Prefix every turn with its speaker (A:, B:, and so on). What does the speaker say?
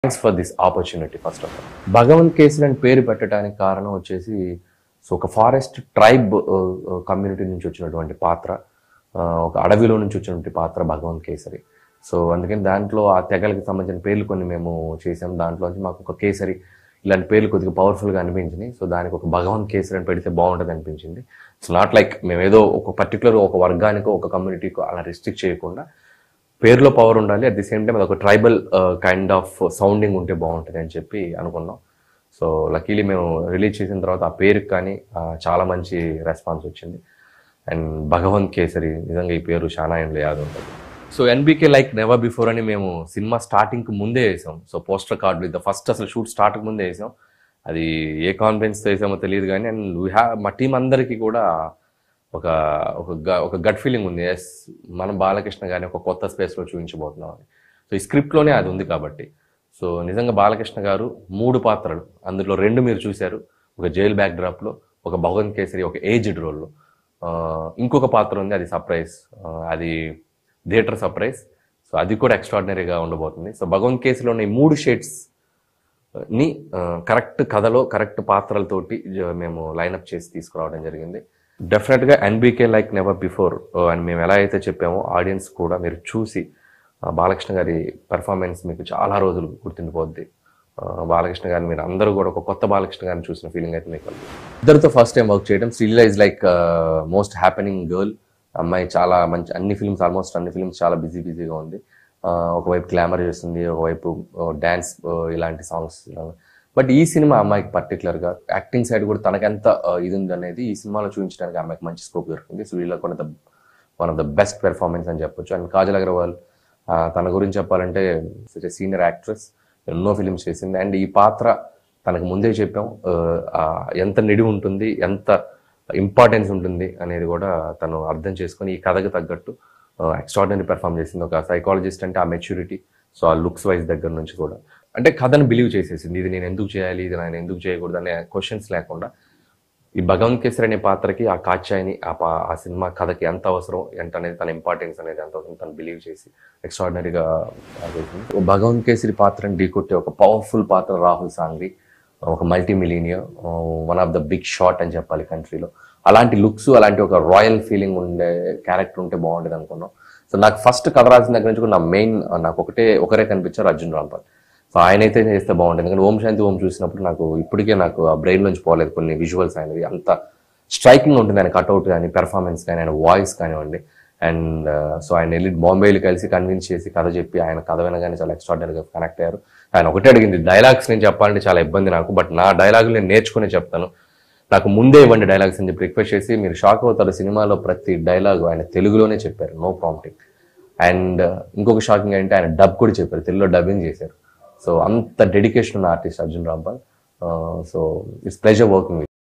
A: Thanks for this opportunity first of all Bhagavanth Kesari అని పేరు పెట్టడానికి కారణం వచ్చేసి సో ఒక ఫారెస్ట్ ట్రైబ్ కమ్యూనిటీ నుంచి వచ్చినటువంటి పాత్ర ఆ, ఒక అడవిలో నుంచి వచ్చినటువంటి పాత్ర భగవంత్ కేసరి సో అందుకని దాంట్లో ఆ తెగలకి సంబంధించిన పేర్లు కొన్ని మేము చేసాం దాంట్లోంచి మాకు ఒక కేసరి ఇలాంటి పేర్లు కొద్దిగా పవర్ఫుల్గా అనిపించినాయి సో దానికి ఒక భగవంత్ కేసరి అని పెడితే బాగుంటుంది అనిపించింది ఇట్స్ నాట్ లైక్ మేము ఏదో ఒక పర్టికులర్ ఒక వర్గానికో ఒక కమ్యూనిటీకో అలా రిస్ట్రిక్ట్ చేయకుండా పేరులో పవర్ ఉండాలి అట్ ది సేమ్ టైం అది ఒక ట్రైబల్ కైండ్ ఆఫ్ సౌండింగ్ ఉంటే బాగుంటుంది అని చెప్పి అనుకున్నాం సో లక్కీలీ మేము రిలీజ్ చేసిన తర్వాత ఆ పేరుకి కానీ ఆ, చాలా మంచి రెస్పాన్స్ వచ్చింది అండ్ భగవంత్ కేసరి నిజంగా ఈ పేరు చాలా ఏం లేదు ఉంటుంది so NBK like never before అని మేము సినిమా స్టార్టింగ్కి ముందే వేసాం so poster card with first అసలు షూట్ స్టార్ట్కి ముందే వేసాం అది ఏ కాన్ఫిడెన్స్తో వేసామో తెలియదు కానీ అండ్ వీ హ్యావ్ మా టీం అందరికీ కూడా ఒక ఒక గ- ఒక గట్ ఫీలింగ్ ఉంది ఎస్ మనం బాలకృష్ణ గారిని ఒక కొత్త స్పేస్లో చూపించబోతున్నాం అని సో ఈ స్క్రిప్ట్లోనే అది ఉంది కాబట్టి సో నిజంగా బాలకృష్ణ గారు మూడు పాత్రలు అందులో రెండు మీరు చూశారు ఒక జైల్ బ్యాక్ డ్రాప్లో ఒక భగవంత్ కేసరి ఒక ఏజ్డ్ రోల్లో ఇంకొక పాత్ర ఉంది అది సర్ప్రైజ్ అది థియేటర్ సర్ప్రైజ్ సో అది కూడా ఎక్స్ట్రాడినరీగా ఉండబోతుంది సో భగవంత్ కేసరిలో ఉన్న ఈ మూడు షేడ్స్ ని కరెక్ట్ కథలో కరెక్ట్ పాత్రలతోటి జ- మేము లైనప్ చేసి తీసుకురావడం జరిగింది డెఫినెట్గా ఎన్బీకే లైక్ నెవర్ బిఫోర్ అని మేము ఎలా అయితే చెప్పామో ఆడియన్స్ కూడా మీరు చూసి ఆ, బాలకృష్ణ గారి పెర్ఫార్మెన్స్ మీకు చాలా రోజులు గుర్తుండిపోద్ది ఆ, బాలకృష్ణ గారిని మీరు అందరూ కూడా ఒక కొత్త బాలకృష్ణ గారిని చూసిన ఫీలింగ్ అయితే మీకు కలుగుతుంది. ఇద్దరితో ఫస్ట్ టైం వర్క్ చేయడం Sreeleela is like most happening girl అమ్మాయి చాలా మంచి అన్ని ఫిల్మ్స్ ఆల్మోస్ట్ అన్ని ఫిల్మ్స్ చాలా బిజీ బిజీగా ఉంది ఆ, ఒకవైపు గ్లామర్ చేస్తుంది ఒకవైపు డ్యాన్స్ ఇలాంటి సాంగ్స్ బట్ ఈ సినిమా అమ్మాయికి పర్టికులర్గా యాక్టింగ్ సైడ్ కూడా తనకెంత ఆ, ఇది ఉంది అనేది ఈ సినిమాలో చూపించడానికి అమ్మాయికి మంచి స్కోప్ దొరికింది శ్రీలీల కూడా the one of the best performance అని చెప్పొచ్చు అండ్ కాజల్ అగర్వాల్ ఆ, తన గురించి చెప్పాలంటే సీనియర్ యాక్ట్రెస్ ఎన్నో ఫిలిమ్స్ చేసింది అండ్ ఈ పాత్ర తనకు ముందే చెప్పాం ఆ, ఆ, ఎంత నిడి ఉంటుంది ఎంత ఇంపార్టెన్స్ ఉంటుంది అనేది కూడా తను అర్థం చేసుకొని ఈ కథకు తగ్గట్టు ఎక్స్ట్రాడినరీ పెర్ఫామ్ చేసింది ఒక సైకాలజిస్ట్ అంటే ఆ మెచ్యూరిటీ సో ఆ లుక్స్ వైజ్ దగ్గర నుంచి కూడా అంటే కథను బిలీవ్ చేసేసింది ఇది నేను ఎందుకు చేయాలి ఇది నేను ఎందుకు చేయకూడదు అనే క్వశ్చన్స్ లేకుండా ఈ భగవంత్ కేసరి అనే పాత్రకి ఆ కాచాయిని ఆ పా ఆ సినిమా కథకి ఎంత అవసరం ఎంత అనేది తన ఇంపార్టెన్స్ అనేది ఎంత అవసరం తను బిలీవ్ చేసి ఎక్స్ట్రాడినరీగా చేసింది భగవంత్ కేసరి పాత్రని ఢీకొట్టే ఒక పవర్ఫుల్ పాత్ర రాహుల్ సాంగ్రి ఒక multi millionaire one of the big shot అని చెప్పాలి కంట్రీలో అలాంటి లుక్స్ అలాంటి ఒక రాయల్ ఫీలింగ్ ఉండే క్యారెక్టర్ ఉంటే బాగుండేది అనుకున్నాం సో నాకు ఫస్ట్ కథ రాసిన దగ్గర నుంచి కూడా నా మెయిన్ నాకు ఒకటే ఒకరే కనిపించారు అర్జున్ రాంపాల్ సో ఆయన అయితే చేస్తే బాగుంటుంది ఎందుకంటే ఓం శాంతి ఓం చూసినప్పుడు నాకు ఇప్పటికే నాకు ఆ బ్రెయిన్ నుంచి పోలేదు కొన్ని విజువల్స్ ఆయనవి అంత స్ట్రైకింగ్ ఉంటుంది ఆయన కట్అవుట్ కానీ పెర్ఫార్మెన్స్ కానీ ఆయన వాయిస్ కానివ్వండి అండ్ సో ఆయన వెళ్ళి బాంబేలో కలిసి కన్విన్స్ చేసి కథ చెప్పి ఆయన కథ వినగానే చాలా ఎక్స్ట్రాడినరీగా కనెక్ట్ అయ్యారు ఆయన ఒకటే అడిగింది డైలాగ్స్ నేను చెప్పాలంటే చాలా ఇబ్బంది నాకు బట్ నా డైలాగులు నేను నేర్చుకునే చెప్తాను నాకు ముందే ఇవ్వండి డైలాగ్స్ అని చెప్పి రిక్వెస్ట్ చేసి మీరు షాక్ అవుతారు సినిమాలో ప్రతి డైలాగ్ ఆయన తెలుగులోనే చెప్పారు నో ప్రాంప్టింగ్ అండ్ ఇంకొక షాకింగ్ అంటే ఆయన డబ్ కూడా చెప్పారు తెలుగులో డబ్బింగ్ చేశారు సో అంత డెడికేషన్ ఉన్న artist Arjun Rampal so it's pleasure working with